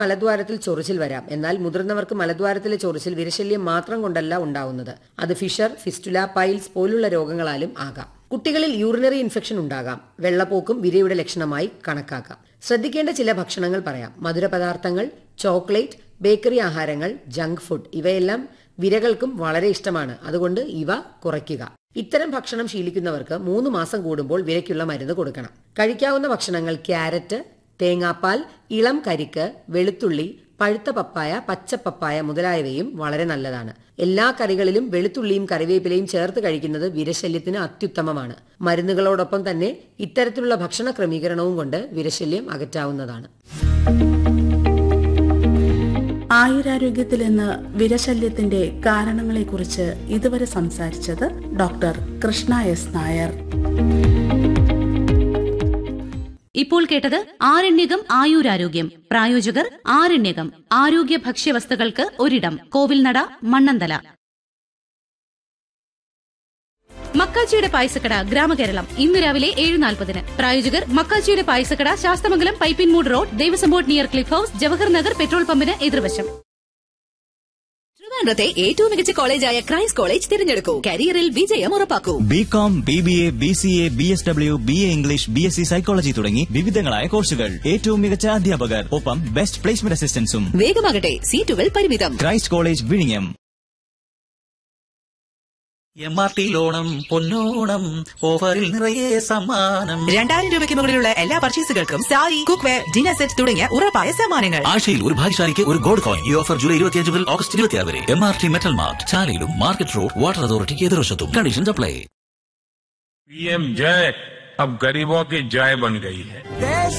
മലദ്വാരത്തിൽ ചൊറിച്ചിൽ വരാം എന്നാൽ മുതിർന്നവർക്ക് മലദ്വാരത്തിലെ ചൊറിച്ചിൽ വിരശല്യം മാത്രം കൊണ്ടല്ല ഉണ്ടാവുന്നത് അത് ഫിഷർ ഫിസ്റ്റുല പൈൽസ് പോലുള്ള രോഗങ്ങളാലും ആകാം കുട്ടികളിൽ യൂറിനറി ഇൻഫെക്ഷൻ ഉണ്ടാകാം വെള്ളപ്പോക്കും വിരയുടെ ലക്ഷണമായി കണക്കാക്കാം ശ്രദ്ധിക്കേണ്ട ചില ഭക്ഷണങ്ങൾ പറയാം മധുരപദാർത്ഥങ്ങൾ ചോക്ലേറ്റ് ബേക്കറി ആഹാരങ്ങൾ ജങ്ക് ഫുഡ് ഇവയെല്ലാം വിരകൾക്കും വളരെ ഇഷ്ടമാണ് അതുകൊണ്ട് ഇവ കുറയ്ക്കുക ഇത്തരം ഭക്ഷണം ശീലിക്കുന്നവർക്ക് മൂന്ന് മാസം കൂടുമ്പോൾ വിരയ്ക്കുള്ള മരുന്ന് കൊടുക്കണം കഴിക്കാവുന്ന ഭക്ഷണങ്ങൾ ക്യാരറ്റ് തേങ്ങാപ്പാൽ ഇളം കരിക്ക് വെളുത്തുള്ളി പഴുത്ത പപ്പായ പച്ചപ്പപ്പായ മുതലായവയും വളരെ നല്ലതാണ് എല്ലാ കറികളിലും വെളുത്തുള്ളിയും കറിവേപ്പിലയും ചേർത്ത് കഴിക്കുന്നത് വിരശല്യത്തിന് അത്യുത്തമമാണ് മരുന്നുകളോടൊപ്പം തന്നെ ഇത്തരത്തിലുള്ള ഭക്ഷണ ക്രമീകരണവും കൊണ്ട് വിരശല്യം അകറ്റാവുന്നതാണ് ആയുരാരോഗ്യത്തിൽ നിന്ന് വിരശല്യത്തിന്റെ കാരണങ്ങളെക്കുറിച്ച് ഇതുവരെ സംസാരിച്ചത് ഡോക്ടർ കൃഷ്ണ എസ് നായർ ഇപ്പോൾ കേട്ടത് ആരണ്യകം ആയുരാരോഗ്യം പ്രായോജകർ ആരണ്യകം ആരോഗ്യ ഭക്ഷ്യവസ്തുക്കൾക്ക് ഒരിടം കോവിൽനട മണ്ണന്തല മക്കാച്ചിയുടെ പായസക്കട ഗ്രാമകേരളം ഇന്ന് രാവിലെ ഏഴ് നാൽപ്പതിന് പ്രായോജകർ മക്കാച്ചിയുടെ പായസക്കട Sasthamangalam Pipinmoodu road Devaswom board near Cliff House Jawahar Nagar petrol പമ്പിന് എതിർവശം ട്രിവാൻഡ്രത്തെ ഏറ്റവും മികച്ച കോളേജായ ക്രൈസ്റ്റ് കോളേജ് തിരഞ്ഞെടുക്കൂ കരിയറിൽ വിജയം ഉറപ്പാക്കൂ B com B B A B C A B S W B A English B S C psychology തുടങ്ങി വിവിധങ്ങളായ കോഴ്സുകൾ ഏറ്റവും മികച്ച അധ്യാപകർ ഒപ്പം ബെസ്റ്റ് പ്ലേസ്മെന്റ് അസിസ്റ്റൻസും വേഗമാകട്ടെ സീറ്റുകൾ പരിമിതം ക്രൈസ്റ്റ് കോളേജ് വിഴിഞ്ഞം എം ആർ ടി ലോണം പൊന്നോണം ഓഫറിൽ നിറയെ സമ്മാനം രണ്ടായിരം രൂപയ്ക്ക് മുകളിലുള്ള എല്ലാ പർച്ചേസുകൾക്കും sari cook ware dinner set തുടങ്ങിയ ഉറപ്പായ സമ്മാനങ്ങൾ ആഴ്ചയിൽ ഒരു ഭാഗ്യശാലിക്ക് ഒരു ഗോൾഡ് കോയിൻ ഈ ഓഫർ ജൂലൈ ഇരുപത്തിയഞ്ച് മുതൽ ഓഗസ്റ്റ് ഇരുപത്തിയാറ് വരെ M R T metal mart ചാലയിലും മാർക്കറ്റ് റോഡ് വാട്ടർ അതോറിറ്റിക്ക് എതിർവശത്തും കണ്ടീഷൻസ് അപ്ലൈ पीएम जय अब गरीबों की जय बन गई है